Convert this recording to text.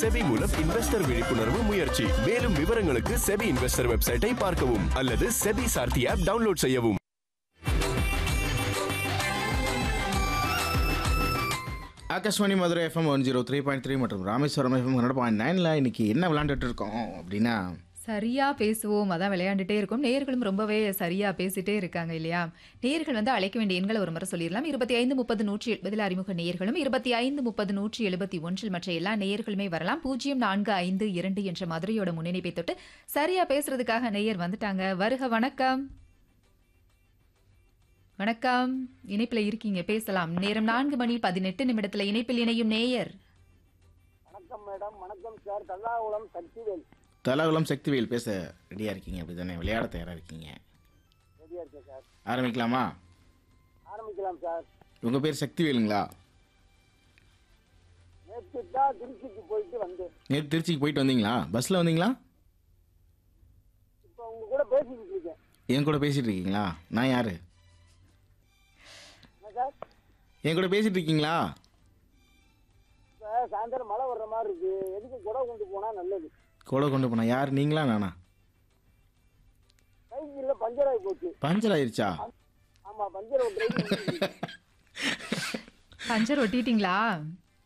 SEBI மூலம் investor விழிப்புணர்வு முயற்சி மேலும் விவரங்களுக்கு செபி இன்வெஸ்டர் வெப்சைட்டை பார்க்கவும் அல்லது செபி சார்த்தி ஆப் டவுன்லோட் செய்யவும் Akashvani Madurai FM one zero three point three மற்றும் ராமேஸ்வரம் எஃப்எம் ஹண்ட்ரட் பாயிண்ட் நைனில் இன்னைக்கு என்ன விளாண்டுட்டு இருக்கோம் அப்படின்னா சரியா பேசுவோம் அதான் விளையாண்டுட்டே இருக்கும் நேயர்களும் ரொம்பவே சரியா பேசிட்டே இருக்காங்க இல்லையா நேயர்கள் வந்து அழைக்க வேண்டிய எண்களை ஒரு முறை சொல்லிடலாம் இருபத்தி ஐந்து முப்பது நூற்றி எழுபதில் அறிமுக நேயர்களும் இருபத்தி ஐந்து முப்பது நூற்றி எழுபத்தி ஒன்றில் மற்ற எல்லா நேயர்களுமே வரலாம் பூஜ்ஜியம் நான்கு ஐந்து இரண்டு என்ற மதுரையோட முன்னிணைப்பை தொட்டு சரியா பேசுறதுக்காக நேயர் வந்துட்டாங்க வருக வணக்கம் வணக்கம் இணைப்புல இருக்கீங்க பேசலாம் நேரம் நான்கு மணி பதினெட்டு நிமிடத்துல இணைப்பில் இணையும் நேயர் வணக்கம் மேடம் வணக்கம் சார் தல்லாகுளம் சக்திவேல் தலகுலம் சக்திவேல் பேச ரெடியாக இருக்கீங்க அப்படி தானே விளையாட தயாராக இருக்கீங்க ரெடியா இருக்கேன் சார் ஆரம்பிக்கலாமா ஆரம்பிக்கலாம் சார் உங்கள் பேர் சக்திவேலுங்களா நேற்று தான் திருச்சிக்கு போயிட்டு வந்தேன் நேற்று திருச்சிக்கு போயிட்டு வந்தீங்களா பஸ்ஸில் வந்தீங்களா இப்போ உங்க கூட பேசிக்கிட்டு இருக்கேன் என் கூட பேசிகிட்டு இருக்கீங்களா நான் யார் என்ன சார் என் கூட பேசிகிட்டு இருக்கீங்களா இப்போ சாயந்தரம் மழை வர்ற மாதிரி இருக்கு எதுக்கு குடை கொண்டு போனா நல்லது கூட கொண்டு போனா யார் நீங்களா நானா சைக்கிளில் பஞ்சர் ஆகி போச்சு பஞ்சர் ஆயிருச்சா ஆமா பஞ்சர் ஒரு டிரைவர் பஞ்சர் ஒட்டிட்டீங்களா